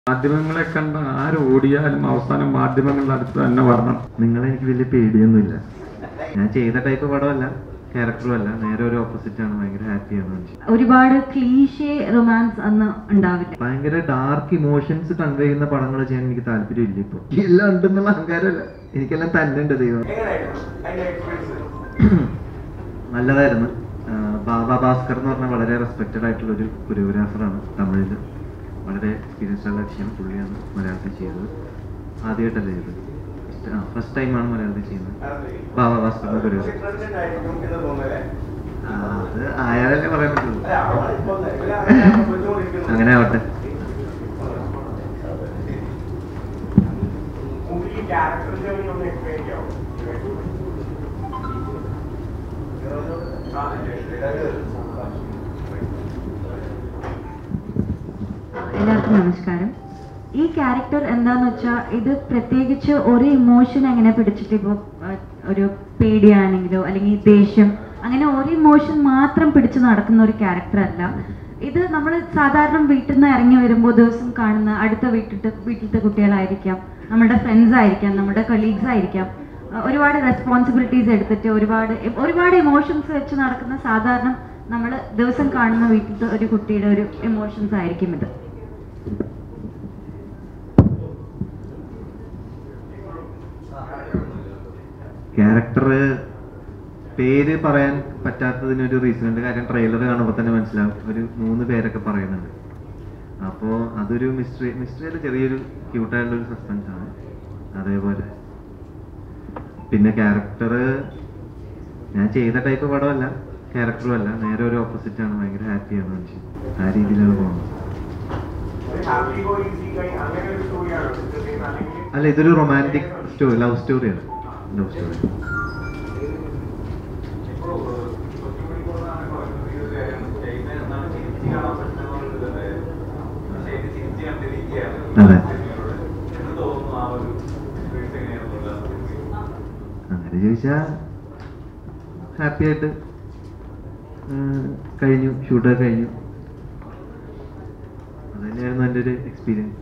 മാധ്യമങ്ങളെ കണ്ട ആര് ഓടിയാലും അവസാനം മാധ്യമങ്ങളുടെ അടുത്ത് തന്നെ വരണം നിങ്ങളെ എനിക്ക് വലിയ പേടിയൊന്നുമില്ല ഞാൻ ചെയ്ത ടൈപ്പ് പടമല്ല ക്യാരക്ടറും അല്ല നേരെ ഒരു ഓപ്പോസിറ്റ് ആണ് ഭയങ്കര ഹാപ്പിയാണ് മനുഷ്യൻ ഒരുപാട് ക്ലീഷേ റൊമാൻസ് അന്ന് ഉണ്ടാവില്ല ഭയങ്കര ഡാർക്ക് ഇമോഷൻസ് കൺവേ ചെയ്യുന്ന പടങ്ങൾ ചെയ്യാൻ എനിക്ക് താല്പര്യമില്ല ഇപ്പൊ എല്ലാം ഉണ്ടെന്നുള്ള അഹങ്കാരമല്ല എനിക്കെല്ലാം തന്നെ ഉണ്ട് ദൈവം നല്ലതായിരുന്നു ആ, ബാബ ഭാസ്കർ എന്ന് പറഞ്ഞ വളരെ റെസ്പെക്റ്റഡ് ആയിട്ടുള്ള ഒരു കൊറിയോഗ്രാഫറാണ് തമിഴിൽ വളരെ എക്സ്പീരിയൻസ് ഉള്ള വിഷയം പുള്ളിയാണ് മലയാളത്തിൽ ചെയ്തത് ആദ്യമായിട്ടല്ല ചെയ്തത് ആ ഫസ്റ്റ് ടൈമാണ് മലയാളത്തിൽ ചെയ്യുന്നത് ബാബ ഭാസ്കർ കൊറിയോഗ്രാഫർ അത് ആയാലല്ലേ പറയാൻ പറ്റുള്ളൂ അങ്ങനെ ആവട്ടെ എല്ലാവർക്കും നമസ്കാരം ഈ ക്യാരക്ടർ എന്താന്ന് വെച്ചാൽ ഇത് പ്രത്യേകിച്ച് ഒരു ഇമോഷൻ എങ്ങനെ പിടിച്ചിട്ട് ഇപ്പോൾ ഒരു പേടിയാണെങ്കിലോ അല്ലെങ്കിൽ ദേഷ്യം അങ്ങനെ ഒരു ഇമോഷൻ മാത്രം പിടിച്ച് നടക്കുന്ന ഒരു ക്യാരക്ടർ അല്ല ഇത് നമ്മൾ സാധാരണ വീട്ടിൽ നിന്ന് ഇറങ്ങി വരുമ്പോൾ ദിവസം കാണുന്ന അടുത്ത വീട്ടിലത്തെ വീട്ടിലത്തെ കുട്ടികളായിരിക്കാം നമ്മുടെ ഫ്രണ്ട്സ് ആയിരിക്കാം നമ്മുടെ കൊളീഗ്സ് ആയിരിക്കാം അഹ് ഒരുപാട് റെസ്പോൺസിബിലിറ്റീസ് എടുത്തിട്ട് ഒരുപാട് ഒരുപാട് ഇമോഷൻസ് വെച്ച് നടക്കുന്ന സാധാരണ നമ്മൾ ദിവസം കാണുന്ന വീട്ടിലത്തെ ഒരു കുട്ടിയുടെ ഒരു ഇമോഷൻസ് ആയിരിക്കും ഇത് ക്യാരക്ടർ പേര് പറയാൻ പറ്റാത്തതിനൊരു റീസൺ ഉണ്ട് കാര്യം ട്രെയിലർ കാണുമ്പോൾ തന്നെ മനസ്സിലാവും ഒരു മൂന്ന് പേരൊക്കെ പറയുന്നുണ്ട് അപ്പോൾ അതൊരു മിസ്റ്ററി മിസ്റ്ററിയിൽ ചെറിയൊരു ക്യൂട്ടായിട്ടുള്ള ഒരു സസ്പെൻസ് ആണ് അതേപോലെ പിന്നെ ക്യാരക്ടർ ഞാൻ ചെയ്ത ടൈപ്പ് പടമല്ല ക്യാരക്ടറും അല്ല നേരെ ഒരു ഓപ്പോസിറ്റ് ആണ് ഭയങ്കര ഹാപ്പിയാണ് മനുഷ്യൻ ആ രീതിയിലാണ് പോകുന്നത് അല്ല ഇതൊരു റൊമാൻറ്റിക് സ്റ്റോറി ലവ് സ്റ്റോറിയാണ് ലവ് സ്റ്റോറി അതെ അങ്ങനെ ചോദിച്ചാ ഹാപ്പി ആയിട്ട് ഉം, കഴിഞ്ഞു ഷൂട്ടൊക്കെ കഴിഞ്ഞു അത് തന്നെയായിരുന്നു എൻ്റെ ഒരു എക്സ്പീരിയൻസ്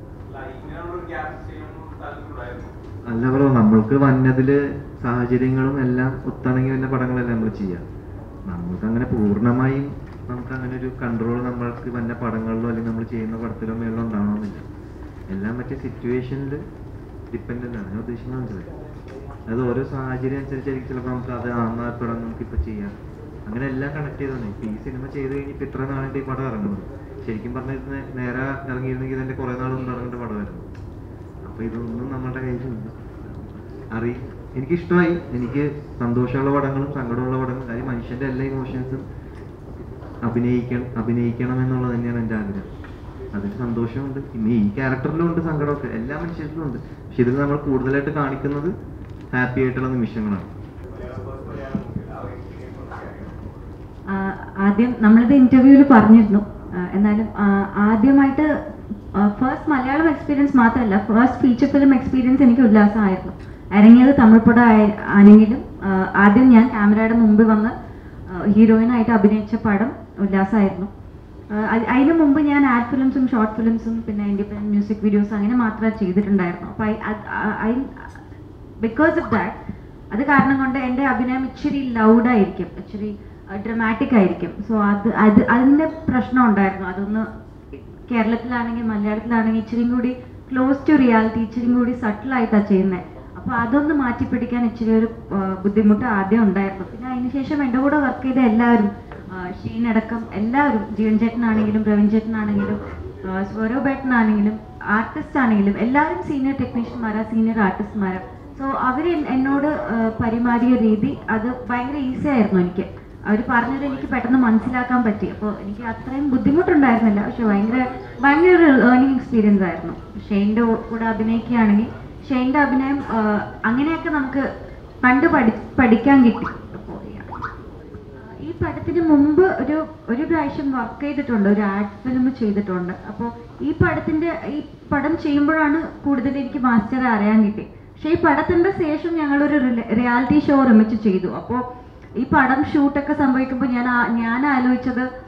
അല്ല ബ്രോ നമ്മൾക്ക് വന്നതില് സാഹചര്യങ്ങളും എല്ലാം ഒത്തിണങ്ങി വരുന്ന പടങ്ങളല്ലേ നമ്മൾ ചെയ്യാം നമ്മൾക്ക് അങ്ങനെ പൂർണ്ണമായും നമുക്ക് അങ്ങനെ ഒരു കൺട്രോൾ നമ്മൾക്ക് വന്ന പടങ്ങളിലോ അല്ലെങ്കിൽ നമ്മൾ ചെയ്യുന്ന പടത്തിലോ മേളിലോ ഉണ്ടാവണമെന്നില്ല എല്ലാം മറ്റേ സിറ്റുവേഷനിൽ ഡിപ്പെൻഡൻ്റ് ആണ് ഞാൻ ഉദ്ദേശിക്കുന്നത് മനസ്സിലായി അത് ഓരോ സാഹചര്യം അനുസരിച്ചായിരിക്കും ചിലപ്പോൾ നമുക്ക് അത് ആ എന്നാ പടം നമുക്ക് ഇപ്പോൾ ചെയ്യാം അങ്ങനെ എല്ലാം കണക്ട് ചെയ്താണ് ഇപ്പം ഈ സിനിമ ചെയ്ത് കഴിഞ്ഞിട്ട് ഇത്ര നാളായിട്ട് ഈ പടം ഇറങ്ങുന്നത് ശരിക്കും പറഞ്ഞാൽ ഇത് നേരെ ഇറങ്ങിയിരുന്നെങ്കിൽ ഇതിൻ്റെ കുറേ നാൾ മുമ്പ് ഇറങ്ങേണ്ട പടമായിരുന്നു അപ്പൊ ഇതൊന്നും നമ്മുടെ കയ്യിലില്ല അറി എനിക്കിഷ്ടമായി എനിക്ക് സന്തോഷമുള്ള പടങ്ങളും സങ്കടമുള്ള പടങ്ങളും കാര്യം മനുഷ്യന്റെ എല്ലാ ഇമോഷൻസും അഭിനയിക്കണം അഭിനയിക്കണം എന്നുള്ളത് തന്നെയാണ് എൻ്റെ ആഗ്രഹം അതിൽ സന്തോഷമുണ്ട് പിന്നെ ഈ ക്യാരക്ടറിലും ഉണ്ട് സങ്കടമൊക്കെ എല്ലാ മനുഷ്യരിലും ഉണ്ട് പക്ഷെ ഇതിൽ നമ്മൾ കൂടുതലായിട്ട് കാണിക്കുന്നത് ഹാപ്പി ആയിട്ടുള്ള നിമിഷങ്ങളാണ് ആഹ് ആദ്യം നമ്മളിത് ഇന്റർവ്യൂവിൽ പറഞ്ഞിരുന്നു ആഹ് എന്നാലും ആഹ് ആദ്യമായിട്ട് ഫസ്റ്റ് മലയാളം എക്സ്പീരിയൻസ് മാത്രമല്ല ഫസ്റ്റ് ഫീച്ചർ ഫിലിം എക്സ്പീരിയൻസ് എനിക്ക് ഉല്ലാസമായിരുന്നു ഇറങ്ങിയത് തമിഴ് പടം ആയ- ആണെങ്കിലും ആഹ് ആദ്യം ഞാൻ ക്യാമറയുടെ മുമ്പിൽ വന്ന് ഹീറോയിനായിട്ട് അഭിനയിച്ച പടം ഉല്ലാസമായിരുന്നു ആഹ് അ- അതിന് മുമ്പ് ഞാൻ ആഡ് ഫിലിംസും ഷോർട്ട് ഫിലിംസും പിന്നെ ഇൻഡിപെൻഡൻറ്റ് മ്യൂസിക് വീഡിയോസ് അങ്ങനെ മാത്രമേ ചെയ്തിട്ടുണ്ടായിരുന്നു അപ്പോൾ ഐ ബിക്കോസ് ഓഫ് ദാറ്റ് അത് കാരണം കൊണ്ട് എൻ്റെ അഭിനയം ഇച്ചിരി ലൗഡായിരിക്കും ഇച്ചിരി ഡ്രമാറ്റിക് ആയിരിക്കും സോ അത് അത് അതിൻ്റെ പ്രശ്നം ഉണ്ടായിരുന്നു അതൊന്ന് കേരളത്തിലാണെങ്കിൽ മലയാളത്തിലാണെങ്കിൽ ഇച്ചിരി കൂടി ക്ലോസ് ടു റിയാലിറ്റി ഇച്ചിരി കൂടി സട്ടിലായിട്ടാണ് ചെയ്യുന്നത് അപ്പോൾ അതൊന്ന് മാറ്റി പിടിക്കാൻ ഇച്ചിരി ഒരു ആ, ബുദ്ധിമുട്ട് ആദ്യം ഉണ്ടായിരുന്നു പിന്നെ അതിനുശേഷം എൻ്റെ കൂടെ വർക്ക് ചെയ്ത എല്ലാവരും ആ, ഷീനടക്കം എല്ലാവരും ജീവൻ ചേട്ടനാണെങ്കിലും പ്രവീൺ ചേട്ടനാണെങ്കിലും ആ, സ്വരൂപേട്ടനാണെങ്കിലും ആർട്ടിസ്റ്റ് ആണെങ്കിലും എല്ലാവരും സീനിയർ ടെക്നീഷ്യന്മാരാ സീനിയർ ആർട്ടിസ്റ്റ്മാരാ സോ അവർ എന്നോട് ആ, പരിമാറിയ രീതി അത് ഭയങ്കര ഈസി ആയിരുന്നു എനിക്ക് അവർ പറഞ്ഞത് എനിക്ക് പെട്ടെന്ന് മനസ്സിലാക്കാൻ പറ്റി അപ്പോൾ എനിക്ക് അത്രയും ബുദ്ധിമുട്ടുണ്ടായിരുന്നില്ല പക്ഷെ ഭയങ്കര ഭയങ്കര ഒരു ലേണിംഗ് എക്സ്പീരിയൻസ് ആയിരുന്നു ഷെയ്ൻ്റെ കൂടെ അഭിനയിക്കുകയാണെങ്കിൽ ഷെയ്ൻ്റെ അഭിനയം ആ, അങ്ങനെയൊക്കെ നമുക്ക് കണ്ട് പഠി പഠിക്കാൻ കിട്ടി അപ്പോൾ ഈ പടത്തിന് മുമ്പ് ഒരു ഒരു പ്രാവശ്യം വർക്ക് ചെയ്തിട്ടുണ്ട് ഒരു ആഡ് ഫിലിം ചെയ്തിട്ടുണ്ട് അപ്പോൾ ഈ പടത്തിന്റെ ഈ പടം ചെയ്യുമ്പോഴാണ് കൂടുതൽ എനിക്ക് മാസ്റ്ററെ അറിയാൻ കിട്ടി പക്ഷേ ഈ പടത്തിന്റെ ശേഷം ഞങ്ങളൊരു റിയാലിറ്റി ഷോ ഒരുമിച്ച് ചെയ്തു അപ്പോൾ ഈ പടം ഷൂട്ടൊക്കെ സംഭവിക്കുമ്പോൾ ഞാൻ ആ- ഞാൻ ആലോചിച്ചത്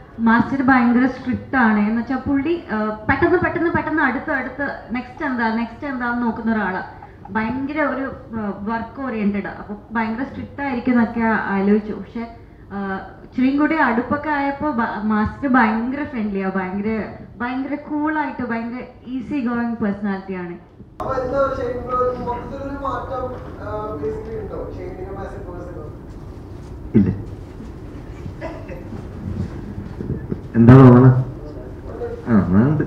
മാസ്റ്റർ ഭയങ്കര സ്ട്രിക്റ്റ് ആണ് എന്ന് വെച്ചാൽ പുള്ളി ആ, പെട്ടെന്ന് പെട്ടെന്ന് പെട്ടെന്ന് അടുത്ത് അടുത്ത് നെക്സ്റ്റ് എന്താ നെക്സ്റ്റ് എന്താന്ന് നോക്കുന്ന ഒരാളാണ് ഭയങ്കര ഒരു വർക്ക് ഓറിയന്റഡ് അപ്പൊ ഭയങ്കര സ്ട്രിക്റ്റ് ആയിരിക്കും എന്നൊക്കെ ആലോചിച്ചു പക്ഷെ ഇച്ചിരിയും കൂടി അടുപ്പൊക്കെ ആയപ്പോൾ മാസ്റ്റർ ഭയങ്കര ഫ്രണ്ട്ലിയാ ഭയങ്കര ഭയങ്കര കൂളായിട്ട് ഭയങ്കര ഈസി ഗോയിങ് പേഴ്സണാലിറ്റിയാണ് അപ്പൊ എന്താ ഷെയ്ഡിന്റെ ഒരു മൊത്തത്തിലൊരു മാറ്റം ബേസിക്കലി ഉണ്ടോ ഷെയ്ഡിനും ആസ് എ പേഴ്സണോ ഇല്ല എന്താ തോന്നണ ആ എന്നാ ഉണ്ട്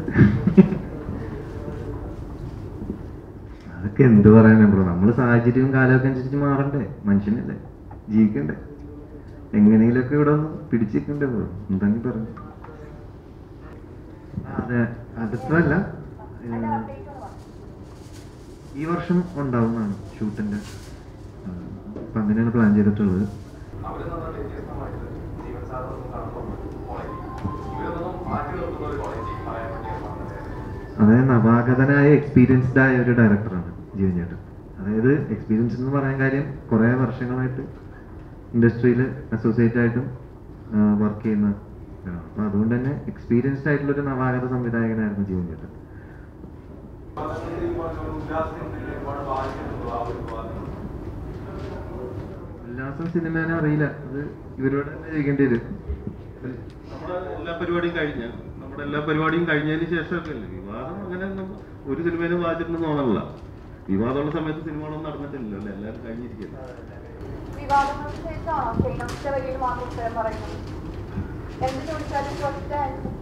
അതൊക്കെ എന്ത് പറയാനാ ബ്രോ നമ്മള് സാഹചര്യവും കാലമൊക്കെ അനുസരിച്ച് മാറണ്ടേ മനുഷ്യനല്ലേ ജീവിക്കണ്ടേ എങ്ങനെയെങ്കിലൊക്കെ ഇവിടെ ഒന്ന് പിടിച്ചിരിക്കണ്ടേ ബ്രോ എന്തെങ്കിലും പറഞ്ഞു അതെ അടുത്തതല്ല ഏഹ്, ഈ വർഷം ഉണ്ടാവുന്നതാണ് ഷൂട്ടിന്റെ ഏഹ്, അപ്പൊ അങ്ങനെയാണ് പ്ലാൻ ചെയ്തിട്ടുള്ളത് അതായത് നവാഗതനായ എക്സ്പീരിയൻസ്ഡ് ആയ ഒരു ഡയറക്ടറാണ് ജീവൻ ചേട്ടൻ അതായത് എക്സ്പീരിയൻസ് എന്ന് പറയാൻ കാര്യം കുറേ വർഷങ്ങളായിട്ട് ഇൻഡസ്ട്രിയിൽ അസോസിയേറ്റ് ആയിട്ടും വർക്ക് ചെയ്യുന്ന ഒരാളാണ്. അപ്പൊ അതുകൊണ്ട് തന്നെ എക്സ്പീരിയൻസ്ഡ് ആയിട്ടുള്ള ഒരു നവാഗത സംവിധായകനായിരുന്നു ജീവൻ ചേട്ടൻ ഉല്ലാസം സിനിമേനെ അറിയില്ല അത് ഇവരോട് തന്നെ ചോദിക്കേണ്ടി വരും നമ്മുടെ എല്ലാ പരിപാടിയും കഴിഞ്ഞ നമ്മുടെ എല്ലാ പരിപാടിയും കഴിഞ്ഞതിന് ശേഷമൊക്കെ അല്ലേ വിവാദം അങ്ങനെ നമ്മ- ഒരു സിനിമയിലും വാദിച്ചിട്ടുണ്ടെന്ന് തോന്നണില്ല വിവാദമുള്ള സമയത്ത് സിനിമകളൊന്നും നടന്നിട്ടില്ലല്ലോ അല്ലേ എല്ലാവരും കഴിഞ്ഞിരിക്കുന്നു വിവാദങ്ങൾക്ക് ശേഷമാണോ ക്ഷീണത്തിന്റെ വഴിയിൽ മാത്രം ഉത്തരം പറയുന്നത് എന്ത് ചോദിച്ചാലും ഒറ്റ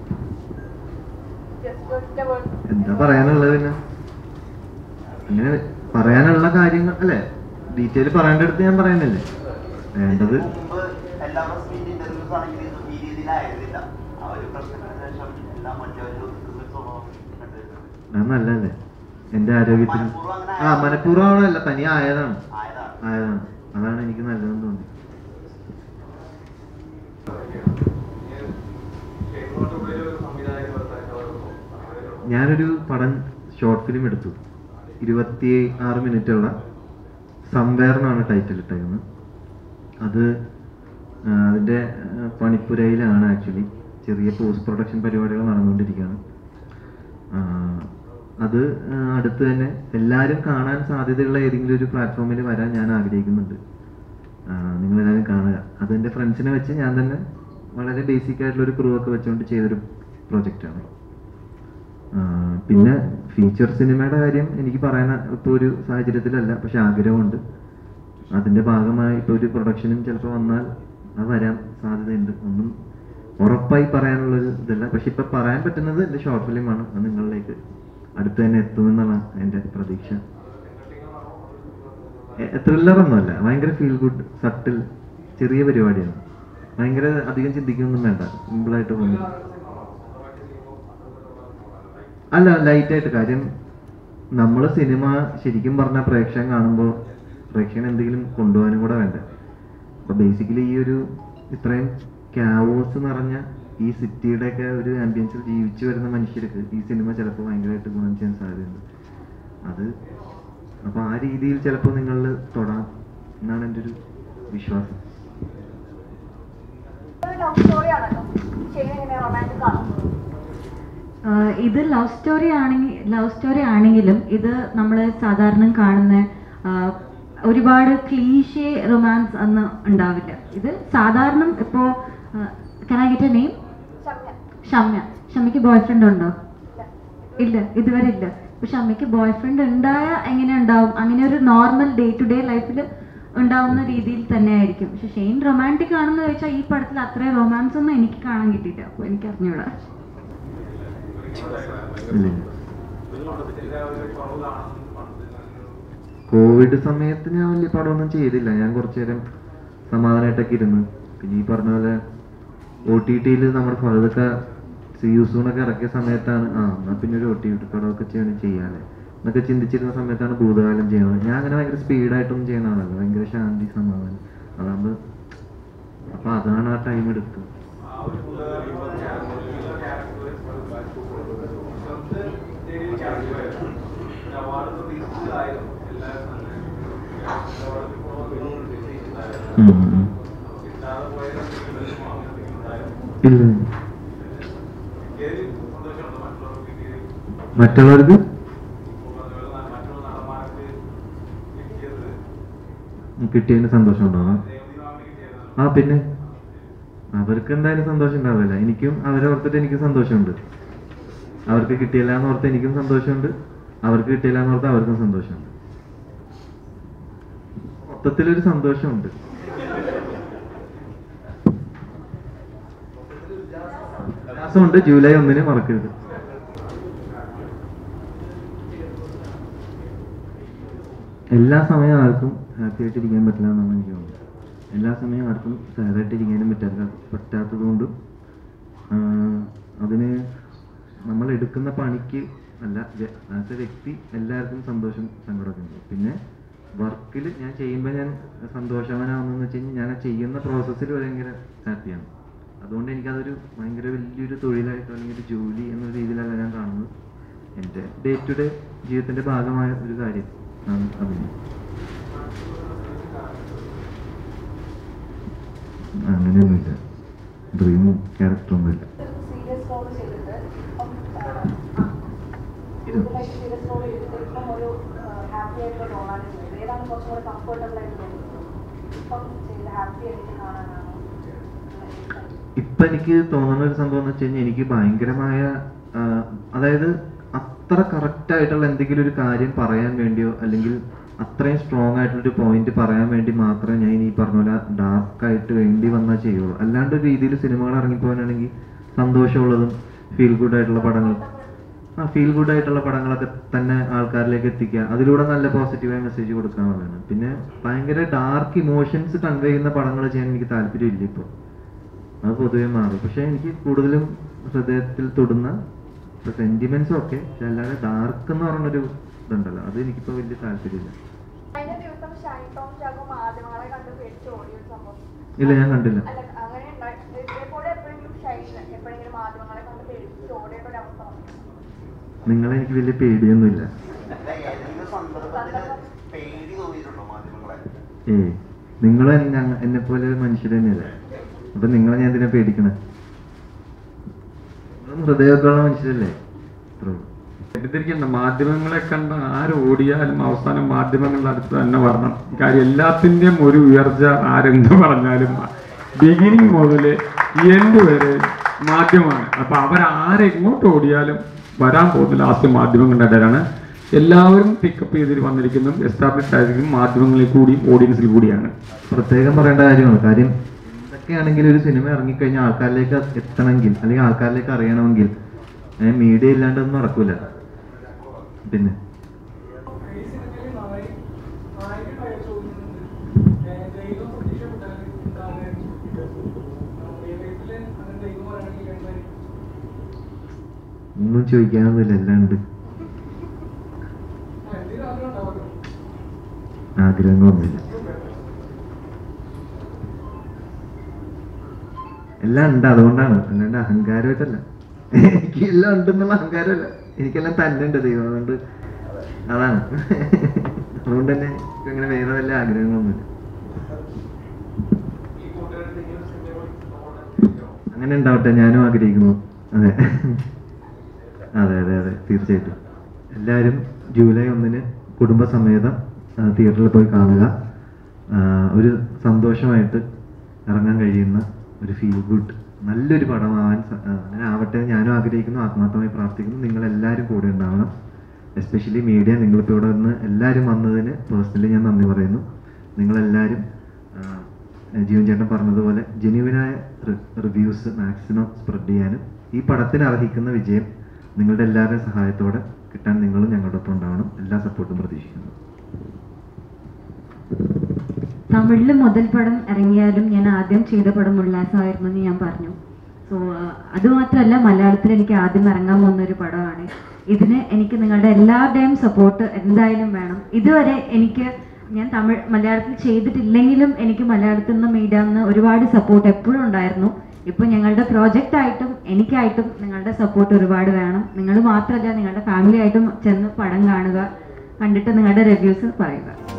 ജസ്റ്റ് ഒറ്റ വേർഡ് എന്താ പറയാനുള്ളത് പിന്നെ അങ്ങനെ പറയാനുള്ള കാര്യങ്ങൾ അല്ലെ ഡീറ്റെയിൽ പറയേണ്ടടുത്ത് ഞാൻ പറയുന്നില്ലേ വേണ്ടത് മുമ്പ് എല്ലാ പ്രസ് മീറ്റ് ഇന്റർവ്യൂസ് ആണെങ്കിലും ഇതൊന്നും ഈ രീതിയിലായിരുന്നില്ല ആ ഒരു പ്രശ്നത്തിന് ശേഷം എല്ലാം മറ്റൊരു ഒരു സ്വഭാവം കണ്ടുവരുന്നത് അത് നല്ലതല്ലേ എന്റെ ആരോഗ്യത്തിന് ആ മനഃപൂർവ്വമാണല്ല തനി ആയതാണ് ആയതാണ് ആയതാണ് അതാണ് എനിക്ക് നല്ലതെന്ന് തോന്നി ഞാനൊരു പടം ഷോർട്ട് ഫിലിം എടുത്തു ഇരുപത്തി ആറ് മിനിറ്റുള്ള സംവേർ എന്നാണ് ടൈറ്റിൽ ഇട്ടേക്കുന്നത് അത് ആ, അതിൻ്റെ ആ, പണിപ്പുരയിലാണ് ആക്ച്വലി ചെറിയ പോസ്റ്റ് പ്രൊഡക്ഷൻ പരിപാടികൾ നടന്നുകൊണ്ടിരിക്കുകയാണ് ആ, അത് ആ, അടുത്ത് തന്നെ എല്ലാവരും കാണാൻ സാധ്യതയുള്ള ഏതെങ്കിലും ഒരു പ്ലാറ്റ്ഫോമിൽ വരാൻ ഞാൻ ആഗ്രഹിക്കുന്നുണ്ട് ആ, നിങ്ങളെല്ലാവരും കാണുക അതെൻ്റെ ഫ്രണ്ട്സിനെ വെച്ച് ഞാൻ തന്നെ വളരെ ബേസിക് ആയിട്ടുള്ള ഒരു ക്രൂ ഒക്കെ വെച്ചുകൊണ്ട് ചെയ്തൊരു പ്രൊജക്റ്റാണ് പിന്നെ ഫീച്ചർ സിനിമയുടെ കാര്യം എനിക്ക് പറയാൻ ഇപ്പോൾ ഒരു സാഹചര്യത്തിലല്ല പക്ഷെ ആഗ്രഹമുണ്ട് അതിൻ്റെ ഭാഗമായി ഇപ്പോൾ ഒരു പ്രൊഡക്ഷനും ചിലപ്പോൾ വന്നാൽ അത് വരാൻ സാധ്യതയുണ്ട് ഒന്നും ഉറപ്പായി പറയാനുള്ളൊരു ഇതല്ല പക്ഷെ ഇപ്പം പറയാൻ പറ്റുന്നത് എൻ്റെ ഷോർട്ട് ഫിലിമാണ് അത് നിങ്ങളിലേക്ക് അടുത്ത് തന്നെ എത്തുമെന്നാണ് എൻ്റെ പ്രതീക്ഷ ത്രില്ലറൊന്നുമല്ല ഭയങ്കര ഫീൽ ഗുഡ് സട്ടിൽ ചെറിയ പരിപാടിയാണ് ഭയങ്കര അധികം ചിന്തിക്കൊന്നും വേണ്ട സിമ്പിളായിട്ട് പോകുന്നു അല്ല ലൈറ്റ് ആയിട്ട് കാര്യം നമ്മൾ സിനിമ ശരിക്കും പറഞ്ഞ പ്രേക്ഷകൻ കാണുമ്പോൾ പ്രേക്ഷകൻ എന്തെങ്കിലും കൊണ്ടുപോകാനും കൂടെ വേണ്ട അപ്പൊ ബേസിക്കലി ഈ ഒരു ഇത്രയും ക്യാവോസ് നിറഞ്ഞ ഈ സിറ്റിയുടെ ഒക്കെ ഒരു ആംബിയൻസിൽ ജീവിച്ചു വരുന്ന മനുഷ്യർക്ക് ഈ സിനിമ ചിലപ്പോൾ ഭയങ്കരമായിട്ട് ഗുണം ചെയ്യാൻ സാധ്യതയുണ്ട് അത് അപ്പൊ ആ രീതിയിൽ ചിലപ്പോൾ നിങ്ങളിൽ തൊടാം എന്നാണ് എൻ്റെ ഒരു വിശ്വാസം ഒരു ലവ് സ്റ്റോറി ആണല്ലോ ഷെയ്ൻ എങ്ങനെ റൊമാൻറ്റിക് ആണോ ആഹ് ഇത് ലവ് സ്റ്റോറി ആണെങ്കിൽ ലവ് സ്റ്റോറി ആണെങ്കിലും ഇത് നമ്മൾ സാധാരണ കാണുന്ന ആഹ് ഒരുപാട് ക്ലീഷേ റൊമാൻസ് ഒന്നും ഉണ്ടാവില്ല ഇത് സാധാരണ ഇപ്പോൾ കനാ get a name Shamya Shamya ഷമ്യക്ക് ബോയ് ഫ്രണ്ട് ഉണ്ടോ ഇല്ല ഇല്ല ഇതുവരെ ഇല്ല പക്ഷെ അമ്മയ്ക്ക് ബോയ് ഫ്രണ്ട് ഉണ്ടായ എങ്ങനെ ഉണ്ടാവും അങ്ങനെ ഒരു നോർമൽ ഡേ ടു ഡേ ലൈഫിൽ ഉണ്ടാവുന്ന രീതിയിൽ തന്നെ ആയിരിക്കും പക്ഷെ ഷെയിൻ റൊമാൻറ്റിക് ആണെന്ന് ചോദിച്ചാൽ ഈ പടത്തിൽ അത്രയും റൊമാൻസ് ഒന്നും എനിക്ക് കാണാൻ കിട്ടിയില്ല അപ്പോൾ എനിക്ക് അറിഞ്ഞൂടാ ഇല്ലേ? കോവിഡ് സമയത്ത് ഞാൻ വലിയ പടമൊന്നും ചെയ്തില്ല ഞാൻ കുറച്ചു നേരം സമാധാനമായിട്ടൊക്കെ ഇരുന്ന് പിന്നെ ഈ പറഞ്ഞ പോലെ ഒ ടി ടിയിൽ നമ്മുടെ ഫലതൊക്കെ സിയൂസൂണൊക്കെ ഇറക്കിയ സമയത്താണ് ആ എന്നാ പിന്നെ ഒരു ഒ ടി ടി പടമൊക്കെ ചെയ്യണം ചെയ്യാല്ലേ എന്നൊക്കെ ചിന്തിച്ചിരുന്ന സമയത്താണ് ഭൂതകാലം ചെയ്യണത് ഞാൻ അങ്ങനെ ഭയങ്കര സ്പീഡായിട്ടൊന്നും ചെയ്യുന്ന ആളല്ല ഭയങ്കര ശാന്തി സമാധാനം അതാകുമ്പോൾ അപ്പൊ അതാണ് ആ ടൈം എടുത്തത് ഉം, ഉം. ഇല്ല മറ്റുള്ളവർക്ക് കിട്ടിയതിന് സന്തോഷം ഉണ്ടാവാം ആ പിന്നെ അവർക്ക് എന്തായാലും സന്തോഷം ഉണ്ടാവില്ല എനിക്കും അവരെ ഓർത്തിട്ട് എനിക്ക് സന്തോഷമുണ്ട് അവർക്ക് കിട്ടിയില്ല എന്ന് ഓർത്ത് എനിക്കും സന്തോഷമുണ്ട് അവർക്ക് കിട്ടിയില്ല എന്ന് ഓർത്ത് അവർക്കും സന്തോഷമുണ്ട് മൊത്തത്തിലൊരു സന്തോഷമുണ്ട് ഉല്ലാസമുണ്ട് ജൂലൈ ഒന്നിന് മറക്കരുത് എല്ലാ സമയവും ആർക്കും ഹാപ്പി ആയിട്ട് ഇരിക്കാൻ പറ്റില്ല എന്നാണ് എനിക്ക് തോന്നുന്നത് എല്ലാ സമയവും ആർക്കും സാഡ് ആയിട്ട് ഇരിക്കാനും പറ്റാത്ത പറ്റാത്തത് കൊണ്ടും അതിന് നമ്മൾ എടുക്കുന്ന പണിക്ക് അല്ല ആസ് എ വ്യക്തി എല്ലാവർക്കും സന്തോഷം സങ്കടമൊക്കെ ഉണ്ട് പിന്നെ വർക്കിൽ ഞാൻ ചെയ്യുമ്പോൾ ഞാൻ സന്തോഷവാനാവുന്നതെന്ന് വെച്ച് കഴിഞ്ഞാൽ ഞാൻ ആ ചെയ്യുന്ന പ്രോസസ്സിൽ ഭയങ്കര ഹാപ്പിയാണ് അതുകൊണ്ട് എനിക്കതൊരു ഭയങ്കര വലിയൊരു തൊഴിലായിട്ടോ അല്ലെങ്കിൽ ഒരു ജോലി എന്ന രീതിയിലല്ല ഞാൻ കാണുന്നത് എൻ്റെ ഡേ ടു ഡേ ജീവിതത്തിൻ്റെ ഭാഗമായ ഒരു കാര്യം ആണ് അഭിനയം അങ്ങനെയൊന്നുമില്ല ഡ്രീമും ക്യാരക്ടറൊന്നുമില്ല സീരിയസ് റോൾ ചെയ്തിട്ട് ഇപ്പം കൂടുതലായിട്ട് സീരിയസ് റോൾ ചെയ്തിട്ട് ഇപ്പം ഒരു ഹാപ്പി ആയിട്ടുള്ള റോളാണ് ചെയ്തത് ഏതാണ് കുറച്ചും കൂടെ കംഫർട്ടബിൾ ആയിട്ട് തോന്നുന്നത് ഇപ്പം ചെയ്ത് ഹാപ്പി ആയിട്ട് കാണാനാണോ ഇപ്പൊ എനിക്ക് തോന്നുന്ന ഒരു സംഭവം എന്ന് വെച്ച് കഴിഞ്ഞാൽ എനിക്ക് ഭയങ്കരമായ ആ, അതായത് അത്ര കറക്റ്റ് ആയിട്ടുള്ള എന്തെങ്കിലും ഒരു കാര്യം പറയാൻ വേണ്ടിയോ അല്ലെങ്കിൽ അത്രയും സ്ട്രോങ് ആയിട്ടുള്ള ഒരു പോയിന്റ് പറയാൻ വേണ്ടി മാത്രമേ ഞാൻ ഈ പറഞ്ഞ പോലെ ഡാർക്ക് ആയിട്ട് വേണ്ടി വന്നാൽ ചെയ്യുള്ളൂ അല്ലാണ്ട് ഒരു രീതിയിൽ സിനിമകൾ ഇറങ്ങിപ്പോകാനാണെങ്കിൽ സന്തോഷമുള്ളതും ഫീൽ ഗുഡ് ആയിട്ടുള്ള പടങ്ങൾ ആ ഫീൽ ഗുഡ് ആയിട്ടുള്ള പടങ്ങളൊക്കെ തന്നെ ആൾക്കാരിലേക്ക് എത്തിക്കുക അതിലൂടെ നല്ല പോസിറ്റീവായ മെസ്സേജ് കൊടുക്കാനുള്ളതാണ് പിന്നെ ഭയങ്കര ഡാർക്ക് ഇമോഷൻസ് കൺവേ ചെയ്യുന്ന പടങ്ങൾ ചെയ്യാൻ എനിക്ക് താല്പര്യമില്ല ഇപ്പോൾ അത് പൊതുവെ മാറി പക്ഷെ എനിക്ക് കൂടുതലും ഹൃദയത്തിൽ തൊടുന്ന സെന്റിമെന്റ്സും ഒക്കെ പക്ഷെ അല്ലാതെ ഡാർക്ക് എന്ന് പറഞ്ഞൊരു ഇതുണ്ടല്ലോ അത് എനിക്കിപ്പോ വലിയ താല്പര്യമില്ല കഴിഞ്ഞ ദിവസം ഷൈൻ ടോം ചാക്കോ മാധ്യമങ്ങളെ കണ്ട് പേടിച്ച് ഓടിയ ഒരു സംഭവം ഇല്ല ഞാൻ കണ്ടില്ല അല്ല അങ്ങനെ ഉണ്ടായി ഇതേപോലെ എപ്പോഴെങ്കിലും ഷൈൻ എപ്പോഴെങ്കിലും മാധ്യമങ്ങളെ കണ്ട് പേടിച്ച് ഓടേണ്ട ഒരു അവസ്ഥ വന്നു നിങ്ങളെ എനിക്ക് വലിയ പേടിയൊന്നുമില്ല അല്ല, ഏതെങ്കിലും സന്ദർഭത്തില് പേടി തോന്നിയിട്ടുണ്ടോ മാധ്യമങ്ങളെ ഏയ് നിങ്ങളും എന്നെ എന്നെ പോലെ ഒരു മനുഷ്യർ തന്നെയല്ലേ അപ്പൊ നിങ്ങളെ ഞാൻ എന്തിനാ പേടിക്കണേ നിങ്ങളും ഹൃദയമൊക്കെയുള്ള മനുഷ്യരല്ലേ അത്രേ ഉള്ളൂ തെറ്റിദ്ധരിക്കുന്ന മാധ്യമങ്ങളെ കണ്ട ആര് ഓടിയാലും അവസാനം മാധ്യമങ്ങളുടെ അടുത്ത് തന്നെ വരണം കാര്യം എല്ലാത്തിൻ്റെയും ഒരു ഉയർച്ച ആരെന്ത് പറഞ്ഞാലും ബിഗിനിങ് മുതൽ എൻഡ് വരെ മാധ്യമമാണ് അപ്പൊ അവരാരെങ്ങോട്ട് ഓടിയാലും വരാൻ പോകുന്ന ലാസ്റ്റ് മാധ്യമങ്ങളുടെ ഇടയിലാണ് എല്ലാവരും പിക്കപ്പ് ചെയ്തിട്ട് വന്നിരിക്കുന്നതും എസ്റ്റാബ്ലിഷ് ആയിരിക്കും മാധ്യമങ്ങളിൽ കൂടിയും ഓഡിയൻസിൽ കൂടിയാണ് പ്രത്യേകം പറയേണ്ട കാര്യമാണ് കാര്യം എന്തൊക്കെയാണെങ്കിലും ഒരു സിനിമ ഇറങ്ങിക്കഴിഞ്ഞാൽ ആൾക്കാരിലേക്ക് എത്തണമെങ്കിൽ അല്ലെങ്കിൽ ആൾക്കാരിലേക്ക് അറിയണമെങ്കിൽ മീഡിയ ഇല്ലാണ്ടൊന്നും നടക്കൂല പിന്നെ ഒന്നും ചോദിക്കാനൊന്നുമില്ല എല്ലാം ഉണ്ട് ആഗ്രഹങ്ങളൊന്നുമില്ല എല്ലാം ഉണ്ട് അതുകൊണ്ടാണ് അല്ലാണ്ട് അഹങ്കാരമായിട്ടല്ല എനിക്ക് എല്ലാം ഉണ്ടെന്നുള്ള അഹങ്കാരമല്ല എനിക്കെല്ലാം തന്നെ ഉണ്ട് ദൈവം അതുകൊണ്ട് അതാണ് അതുകൊണ്ട് തന്നെ എനിക്ക് അങ്ങനെ വേറെ വല്ല ആഗ്രഹങ്ങളൊന്നുമില്ല അങ്ങനെ ഉണ്ടാവട്ടെ ഞാനും ആഗ്രഹിക്കുന്നു അതെ അതെ അതെ അതെ തീർച്ചയായിട്ടും എല്ലാവരും ജൂലൈ ഒന്നിന് കുടുംബസമേതം ആ, തിയേറ്ററിൽ പോയി കാണുക ആ, ഒരു സന്തോഷമായിട്ട് ഇറങ്ങാൻ കഴിയുന്ന ഒരു ഫീൽ ഗുഡ് നല്ലൊരു പടമാവാൻ സ- ആ, അങ്ങനെ ആവട്ടെ എന്ന് ഞാനും ആഗ്രഹിക്കുന്നു ആത്മാർത്ഥമായി പ്രാർത്ഥിക്കുന്നു നിങ്ങൾ എല്ലാവരും കൂടെ ഉണ്ടാവണം എസ്പെഷ്യലി മീഡിയ നിങ്ങളിപ്പോൾ ഇവിടെ നിന്ന് എല്ലാവരും വന്നതിന് പേഴ്സണലി ഞാൻ നന്ദി പറയുന്നു നിങ്ങളെല്ലാവരും ആ, ജീവൻ ചേട്ടൻ പറഞ്ഞതുപോലെ ജെന്യുവിനായ റിവ്യൂസ് മാക്സിമം സ്പ്രെഡ് ചെയ്യാനും ഈ പടത്തിന് അർഹിക്കുന്ന വിജയം നിങ്ങളുടെ എല്ലാവരുടെയും സഹായത്തോടെ കിട്ടാൻ നിങ്ങളും ഞങ്ങളുടെ ഒപ്പം ഉണ്ടാവണം എല്ലാ സപ്പോർട്ടും പ്രതീക്ഷിക്കുന്നു തമിഴിൽ മുതൽ പടം ഇറങ്ങിയാലും ഞാൻ ആദ്യം ചെയ്ത പടം ഉല്ലാസമായിരുന്നു എന്ന് ഞാൻ പറഞ്ഞു സോ അതുമാത്രമല്ല മലയാളത്തിൽ എനിക്ക് ആദ്യം ഇറങ്ങാൻ പോകുന്ന ഒരു പടമാണ് ഇതിന് എനിക്ക് നിങ്ങളുടെ എല്ലാവരുടെയും സപ്പോർട്ട് എന്തായാലും വേണം ഇതുവരെ എനിക്ക് ഞാൻ തമിഴ് മലയാളത്തിൽ ചെയ്തിട്ടില്ലെങ്കിലും എനിക്ക് മലയാളത്തിൽ നിന്ന് മീഡിയ നിന്ന് ഒരുപാട് സപ്പോർട്ട് എപ്പോഴും ഉണ്ടായിരുന്നു ഇപ്പൊ ഞങ്ങളുടെ പ്രോജക്റ്റ് ആയിട്ടും എനിക്കായിട്ടും നിങ്ങളുടെ സപ്പോർട്ട് ഒരുപാട് വേണം നിങ്ങൾ മാത്രമല്ല നിങ്ങളുടെ ഫാമിലി ആയിട്ടും ചെന്ന് പടം കാണുക കണ്ടിട്ട് നിങ്ങളുടെ റിവ്യൂസ് പറയുക